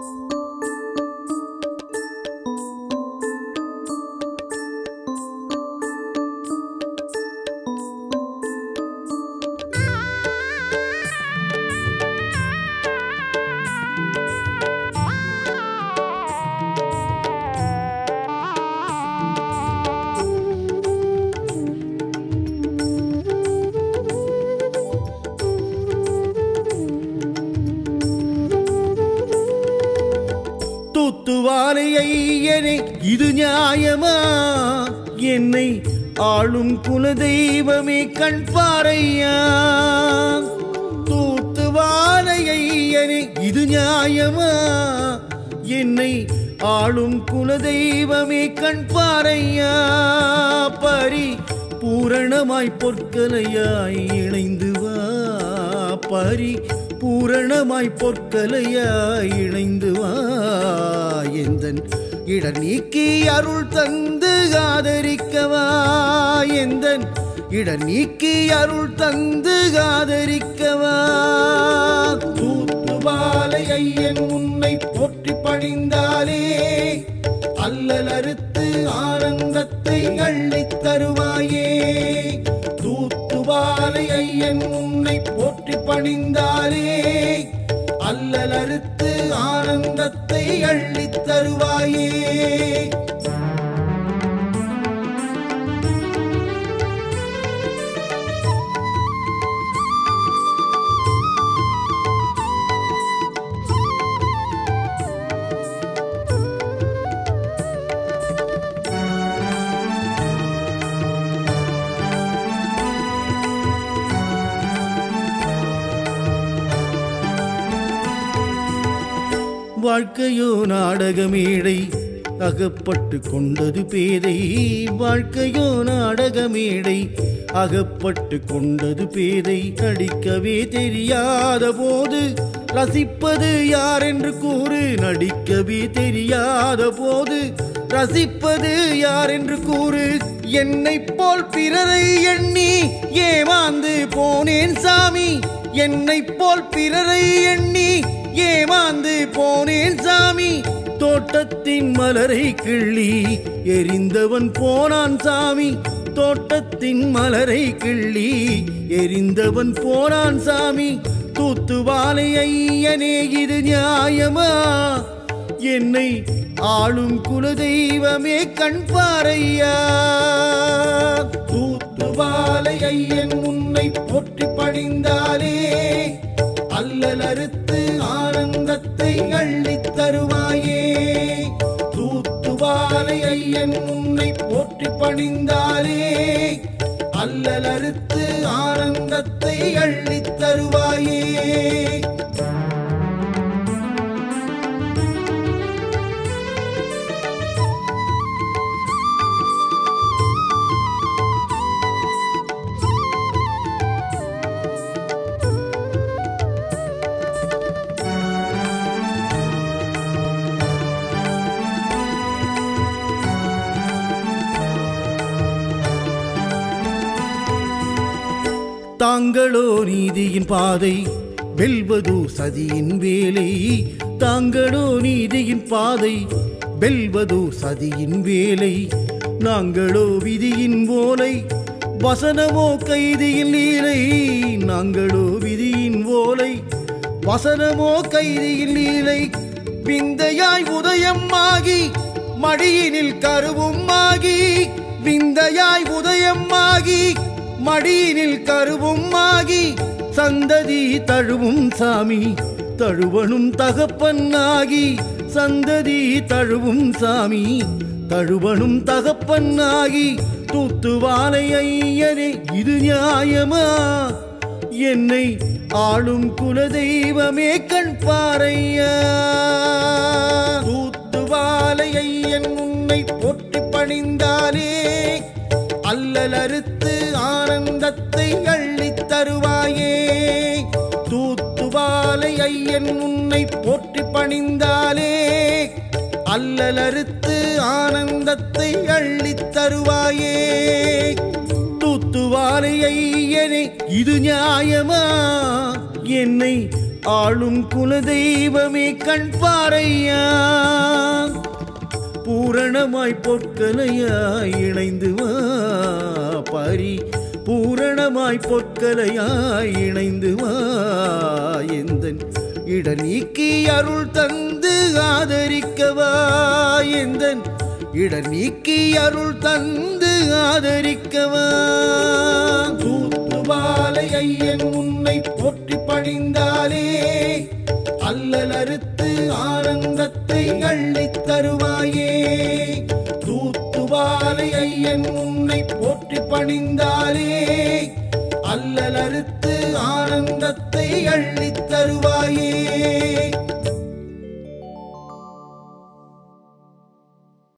தூத்துவாலை ஐயனே இது நியாயமா என்னை ஆளும் குலதெய்வமே கண் பாரையா தூத்துவாலை ஐயனே இது நியாயமா என்னை ஆளும் குலதெய்வமே கண் பாரையா பரி பூரணமாய் பொற்கலையாய் இணைந்து வா பரி பூரணமாய் பொற்கலையாய் இணைந்து வா எந்தன் இடர் நீக்கி அருள் தந்து ஆதரிக்கவா எந்தன் இடர் நீக்கி அருள் தந்து ஆதரிக்கவா தூத்துவாலை ஐயன் உன்னை போற்றி பணிந்தாலே அல்லல் அறுத்து ஆனந்தத்தை அள்ளித் தருவாயே தூத்துவாலை ஐயன் உன்னை போற்றி பணிந்தாலே அல்லல் அறுத்து ஆனந்தத்தை அள்ளித் தருவாயே வாழ்க்கையோ நாடகமேடை அகப்பட்டு கொண்டது பேதை வாழ்க்கையோ நாடகமேடை அகப்பட்டு கொண்டது பேதை நடிக்கவே தெரியாத போது ரசிப்பது யார் என்று கூறு நடிக்கவே தெரியாத போது ரசிப்பது யார் என்று கூறு என்னைப் போல் பிறரை எண்ணி ஏமாந்து போனேன் சாமி என்னைப் போல் பிறரை எண்ணி ஏமாந்து போனேன் சாமி தோட்டத்தின் மலரை கிள்ளி எரிந்தவன் போனான் சாமி தோட்டத்தின் மலரை கிள்ளி எரிந்தவன் போனான் சாமி தூத்துவாலை ஐயனே இது நியாயமா என்னை ஆளும் குலதெய்வமே கண் பாரையா தூத்துவாலை ஐயன் உன்னை போற்றி பணிந்தாலே அல்லல் அறுத்து ஆனந்தத்தை அள்ளித் தருவாயே தூத்துவாலை ஐயன் உன்னை போற்றி பணிந்தாலே அல்லல் அறுத்து ஆனந்தத்தை அள்ளித் தருவாயே தாங்களோ நீதியின் பாதை வெல்வதோ சதியின் வேலை தாங்களோ நீதியின் பாதை வெல்வதோ சதியின் வேலை நாங்களோ விதியின் ஓலை வசனமோ கைதியின் லீலை நாங்களோ விதியின் ஓலை வசனமோ கைதியின் லீலை விந்தையாய் உதயம் ஆகி மடியினில் கருவும் ஆகி விந்தையாய் உதயம் ஆகி மடியினில் கருவும் ஆகி சந்ததி தழுவும் சாமி தழுவனும் தகப்பன்னாகி சந்ததி தழுவும் சாமி தழுவனும் தகப்பன்னாகி தூத்துவாலை ஐயனே இது நியாயமா என்னை ஆளும் குலதெய்வமே கண் பாரையா தூத்துவாலை ஐயன் உன்னை போற்றி பணிந்தாலே அல்லல் அறுத்து ஆனந்தத்தை அள்ளித் தருவாயே தூத்துவாலை ஐயன் உன்னை போற்றி பணிந்தாலே அல்லல் அறுத்து ஆனந்தத்தை அள்ளித் தருவாயே தூத்துவாலை ஐயனே இது நியாயமா என்னை ஆளும் குலதெய்வமே கண் பாறையா பூரணமாய் பொற்கலையாய் இணைந்து வா பரி பூரணமாய் பொற்கலையாய் இணைந்து வா எந்தன் இட நீக்கி அருள் தந்து ஆதரிக்கவா எந்தன் இட நீக்கி அருள் தந்து ஆதரிக்கவா தூத்துவாலை ஐயன் உன்னை போற்றி பணிந்தாலே அல்லல் அறுத்து ஆனந்தத்தை அள்ளித் தருவாயே தூத்துவாலை ஐயன் உன்னை போற்றி பணிந்தாலே அல்லல் அறுத்து ஆனந்தத்தை அள்ளித் தருவாயே